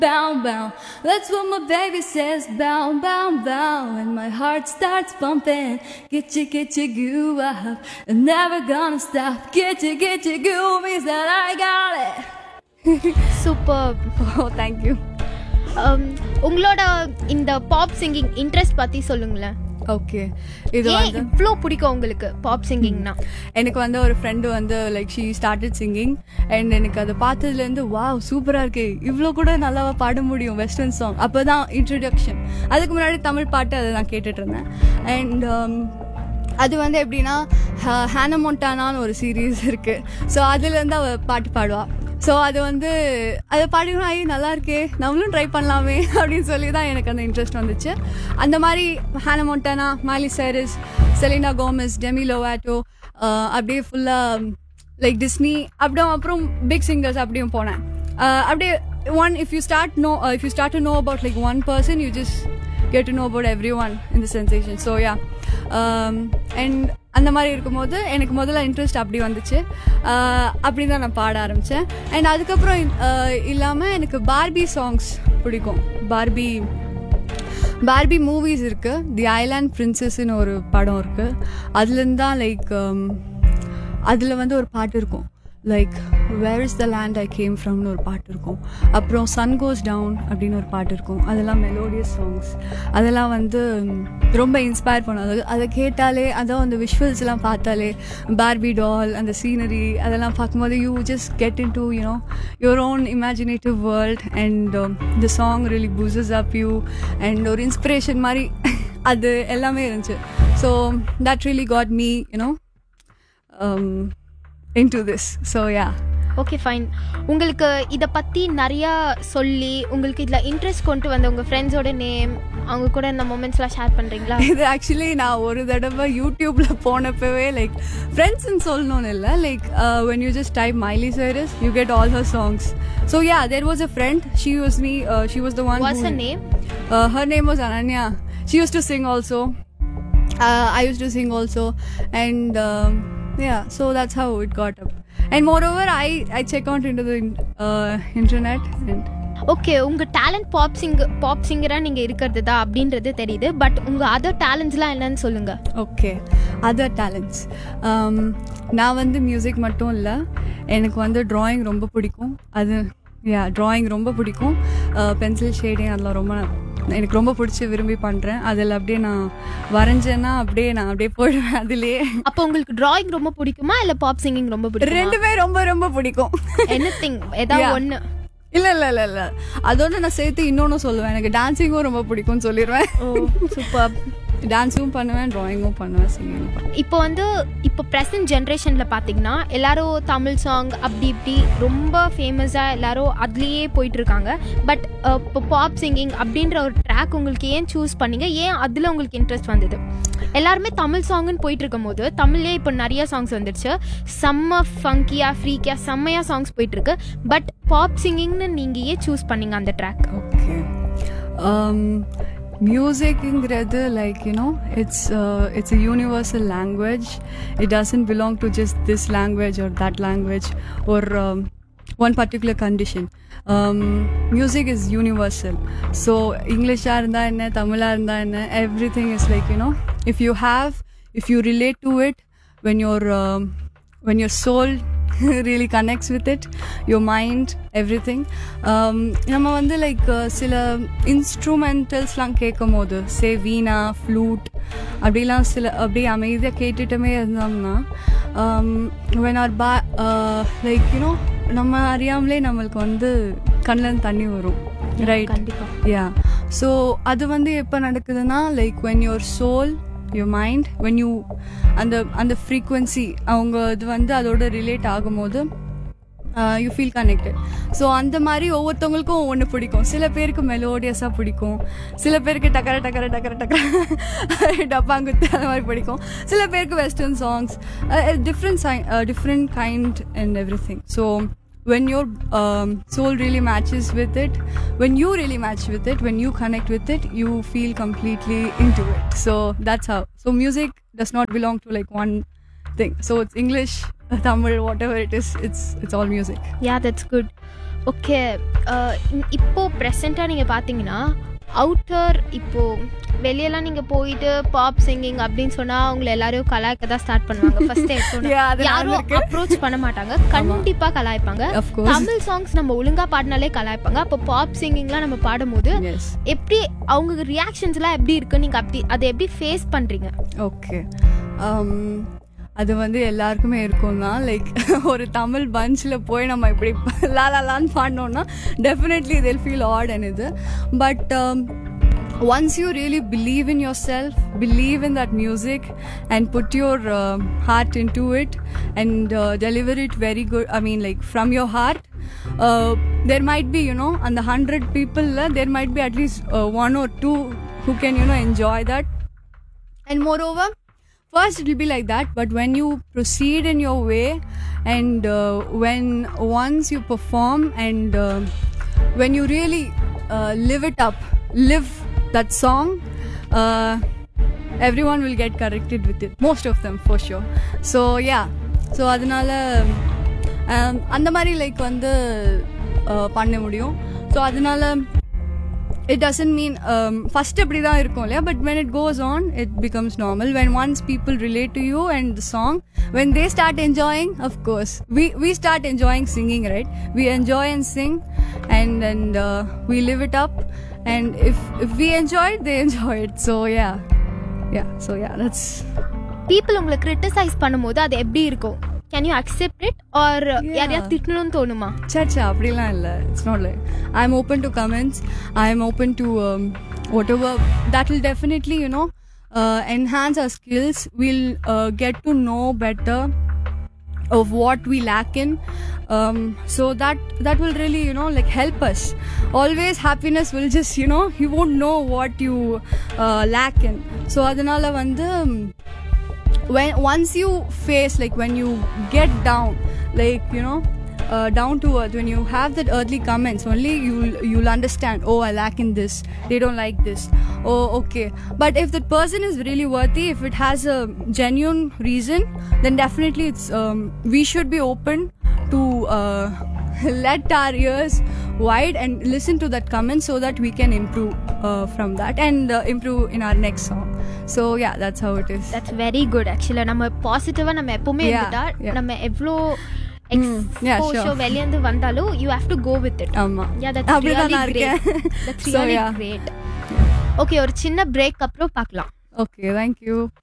Bow, bow. That's what my baby says. Bow, bow, bow. And my heart starts pumping. Get you, get you goo up. I'm never gonna stop. Get you, get you goo means that I got it. Super Oh, thank you. உங்களோட இந்த pop singing interest பத்தி சொல்லுங்களேன் Okay. இது ஏன் வந்து இவ்வளோ பிடிக்கும் உங்களுக்கு பாப் சிங்கிங்னா எனக்கு வந்து ஒரு ஃப்ரெண்டு வந்து like she started singing and எனக்கு அதை பார்த்ததுலேருந்து வாவ் சூப்பராக இருக்கு இவ்வளோ கூட நல்லாவா பாட முடியும் வெஸ்டர்ன் சாங் அப்போ தான் இன்ட்ரடக்ஷன் அதுக்கு முன்னாடி தமிழ் பாட்டு அதை நான் கேட்டுட்டு இருந்தேன் அண்ட் அது வந்து எப்படின்னா ஹேனமோண்டானான்னு ஒரு சீரீஸ் இருக்கு ஸோ அதுலேருந்து அவள் பாட்டு பாடுவா ஸோ அது வந்து அதை பாடினா ஐ நல்லா இருக்கே நம்மளும் ட்ரை பண்ணலாமே அப்படின்னு சொல்லி தான் எனக்கு அந்த இன்ட்ரெஸ்ட் வந்துச்சு அந்த மாதிரி Hannah Montana Miley Cyrus Selena Gomez Demi Lovato அப்படியே ஃபுல்லாக லைக் டிஸ்னி அப்படியும் அப்புறம் பிக் சிங்கர்ஸ் அப்படியும் போனேன் Uh, அப்படியே one if you start know if you start to know about like one person you just get to know about everyone இந்த sensation so yeah and அந்த மாதிரி இருக்கும்போது எனக்கு முதல்ல இன்ட்ரெஸ்ட் அப்படி வந்துச்சு Uh, அப்படி தான் நான் பாட ஆரம்பித்தேன் அண்ட் அதுக்கப்புறம் இல்லாமல் எனக்கு பார்பி சாங்ஸ் பிடிக்கும் பார்பி பார்பி மூவிஸ் இருக்கு தி ஐலாண்ட் பிரின்சஸ்ன்னு ஒரு படம் இருக்கு அதுலேருந்து தான் லைக் அதில் வந்து ஒரு பாட்டு இருக்கும் like where is the land I came ஃப்ரம்னு ஒரு பாட்டு இருக்கும் அப்புறம் சன் கோஸ் டவுன் அப்படின்னு ஒரு பாட்டு இருக்கும் அதெல்லாம் மெலோடியஸ் சாங்ஸ் அதெல்லாம் வந்து ம், ரொம்ப இன்ஸ்பயர் பண்ணும் அது அதை கேட்டாலே அதான் அந்த விஷுவல்ஸ் எல்லாம் பார்த்தாலே பார்பி டால் அந்த சீனரி அதெல்லாம் பார்க்கும்போது you just get into you know your own imaginative world and the song really pushes up you and ஒரு இன்ஸ்பிரேஷன் மாதிரி அது எல்லாமே இருந்துச்சு so that really got me you know into this so yeah okay fine உங்களுக்கு இதை பற்றி நிறையா சொல்லி உங்களுக்கு இதில் இன்ட்ரெஸ்ட் கொண்டு வந்த உங்கள் ஃப்ரெண்ட்ஸோட நேம் அவங்க கூட இந்த மூமெண்ட்ஸ்லாம் ஷேர் பண்ணுறீங்களா இது ஆக்சுவலி நான் ஒரு தடவை யூடியூப்ல போனப்பவே லைக் ஃப்ரெண்ட்ஸ்ன்னு சொல்லணும்னு இல்லை like when you just type Miley Cyrus you get all her songs so yeah there was a friend she was me she was the one what's a name Uh, her name was Ananya. She used to sing also. Uh, I used to sing also, and um, yeah, so that's how it got up. And moreover, I I check out into the uh, internet and okay உங்கள் talent pop singer pop சிங்கராக நீங்கள் இருக்கிறது தான் அப்படின்றது தெரியுது but உங்கள் other டேலண்ட்ஸ்லாம் என்னன்னு சொல்லுங்கள் ஓகே அதர் டேலண்ட்ஸ் நான் வந்து மியூசிக் மட்டும் இல்லை எனக்கு வந்து ட்ராயிங் ரொம்ப பிடிக்கும் அது யா ட்ராயிங் ரொம்ப பிடிக்கும் பென்சில் ஷேடிங் அதெல்லாம் ரொம்ப நான் எனக்கு ரொம்ப பிடிச்சி விரும்பி பண்ணுறேன் அதில் அப்படியே நான் வரைஞ்சேன்னா அப்படியே நான் அப்படியே போயிடுவேன் அதுலேயே அப்போ உங்களுக்கு டிராயிங் ரொம்ப பிடிக்குமா இல்லை பாப் சிங்கிங் ரொம்ப பிடிக்கும் ரெண்டுமே ரொம்ப ரொம்ப பிடிக்கும் எனி திங் ஏதாவது Yeah. ஒன்று இல்ல இல்ல இல்ல இல்ல அதோட நான் சேர்த்து இன்னொன்னு சொல்லுவேன் எனக்கு டான்சிங்கும் ரொம்ப பிடிக்கும்னு சொல்லிடுவேன் ஓ சூப்பர் டான்ஸும் பண்ணுவேன் டிராயிங்கும் பண்ணுவேன் சிங்கிங்கும் பண்ணுவேன் இப்போ வந்து இப்போ ப்ரெசன்ட் ஜென்ரேஷனில் பார்த்தீங்கன்னா எல்லாரும் தமிழ் சாங் அப்படி இப்படி ரொம்ப ஃபேமஸாக எல்லாரும் அதுலேயே போயிட்டு இருக்காங்க பட் இப்போ பாப் சிங்கிங் அப்படின்ற ஒரு ட்ராக் உங்களுக்கு ஏன் சூஸ் பண்ணீங்க ஏன் அதில் உங்களுக்கு இன்ட்ரெஸ்ட் வந்தது எல்லாருமே தமிழ் சாங்குன்னு போயிட்டு இருக்கும்போது தமிழ்லேயே இப்போ நிறைய சாங்ஸ் வந்துடுச்சு செம்ம ஃபங்கியாக ஃப்ரீக்கியாக செம்மையாக சாங்ஸ் போயிட்டு இருக்கு பட் பாப் சிங்கிங்னு நீங்கள் ஏன் சூஸ் பண்ணீங்க அந்த ட்ராக் ஓகே மியூசிக்ங்கிறது like you know it's it's a universal language it doesn't belong to just this language or that language or um, one particular condition um, music is universal so இங்கிலீஷாக இருந்தால் என்ன தமிழாக இருந்தால் என்ன everything is like you know if you have if you relate to it when your um, when your soul really connects with it your mind everything um, நம்ம வந்து like சில இன்ஸ்ட்ருமெண்டல்ஸ்லாம் கேட்கும் போது சே வீணா ஃப்ளூட் அப்படிலாம் சில அப்படியே அமைதியாக கேட்டுட்டுமே இருந்தோம்னா வென் ஆர் பா லைக் யூனோ நம்ம அறியாமலே நம்மளுக்கு வந்து கண்ணில் தண்ணி வரும் ரைட் கண்டிப்பா. யா ஸோ அது வந்து எப்போ நடக்குதுன்னா like when your soul your mind when you அந்த அந்த ஃப்ரீக்குவென்சி அவங்க இது வந்து அதோட ரிலேட் ஆகும்போது யூ ஃபீல் கனெக்டட் ஸோ அந்த மாதிரி ஒவ்வொருத்தவங்களுக்கும் ஒவ்வொன்று பிடிக்கும் சில பேருக்கு மெலோடியஸாக பிடிக்கும் சில பேருக்கு டக்கர டக்கர டக்கர டக்கர டப்பாங்குத்து அந்த மாதிரி பிடிக்கும் சில பேருக்கு western songs different different kind and everything so when your um, soul really matches with it when you really match with it when you connect with it you feel completely into it so that's how so music does not belong to like one thing so it's english tamil whatever it is it's it's all music yeah that's good okay இப்போ ப்ரெசண்ட்டாக நீங்கள் பார்த்தீங்கன்னா outer இப்போ வெளியெல்லாம் நீங்கள் போயிட்டு pop singing அப்படின்னு சொன்னால் அவங்கள எல்லாரையும் கலாய்க்க தான் ஸ்டார்ட் பண்ணுவாங்க ஃபர்ஸ்ட் Yeah, அது யாரும் நடந்திருக்கு. அப்ரோச் பண்ண மாட்டாங்க கண்டிப்பாக கலாய்ப்பாங்க Of course. தமிழ் சாங்ஸ் நம்ம ஒழுங்கா பாடினாலே கலாய்ப்பாங்க அப்போ பாப் சிங்கிங்லாம் நம்ம பாடும்போது எஸ் எப்படி அவங்க ரியாக்ஷன்ஸ்லாம் எப்படி இருக்கு நீங்கள் அப்படி அதை எப்படி ஃபேஸ் பண்ணுறீங்க ஓகே அது வந்து எல்லாருக்குமே இருக்கும் தான் லைக் ஒரு தமிழ் பஞ்சில் போய் நம்ம இப்படி லா லா லான்னு பாடினோம்னா definitely they'll feel odd and இது but once you really believe in yourself, believe in that music, and put your uh, heart into it and uh, deliver it very good, I mean, like from your heart, uh, there might be, you know, on the hundred people, uh, there might be at least uh, one or two who can, you know, enjoy that. And moreover, first it will be like that, but when you proceed in your way, and uh, when once you perform, and uh, when you really uh, live it up, live that song, uh, everyone will get corrected with it. Most of them, for sure. So yeah, so அதனால um, அந்த மாதிரி like வந்து uh, பண்ண முடியும் so அதனால it doesn't mean um, first அப்படி தான் இருக்கும் இல்லையா but when it goes on it becomes normal when once people relate to you and the song when they start enjoying of course we we start enjoying singing right we enjoy and sing and and uh, we live it up and if if we enjoy it they enjoy it so yeah yeah so yeah that's people உங்களை criticise பண்ணும்போது அது எப்படி இருக்கும் can you accept it or யாரையா திட்டணும்னு தோணுமா சர்ச்சா அப்படிலாம் இல்லை it's not like I am open to comments I am open to whatever that will definitely you know enhance our skills will get to know better of what we lack in um, so that that will really you know like help us always happiness will just you know you won't know what you uh, lack in so adanala vandu um, when once you face like when you get down like you know uh, down to earth when you have that earthly comments only you'll you'll understand oh i lack in this they don't like this oh okay but if that person is really worthy if it has a genuine reason then definitely it's um, we should be open to uh, let our ears wide and listen to that comment so that we can improve uh, from that and uh, improve in our next song so yeah that's how it is that's very good ஆக்சுவலாக நம்ம பாசிட்டிவாக நம்ம எப்பவுமே Yeah, இருந்துட்டா yeah. நம்ம எவ்வளோ yeah, எக்ஸ்போஷோ sure. வெளியேந்து வந்தாலும் you have to go with it ஆமா யா தட்ஸ் அப்படிதான் ரியலி நான் கிரேட் இருக்கேன் that's So, really yeah. Great okay ஒரு சின்ன பிரேக் அப்புறம் பார்க்கலாம் okay thank you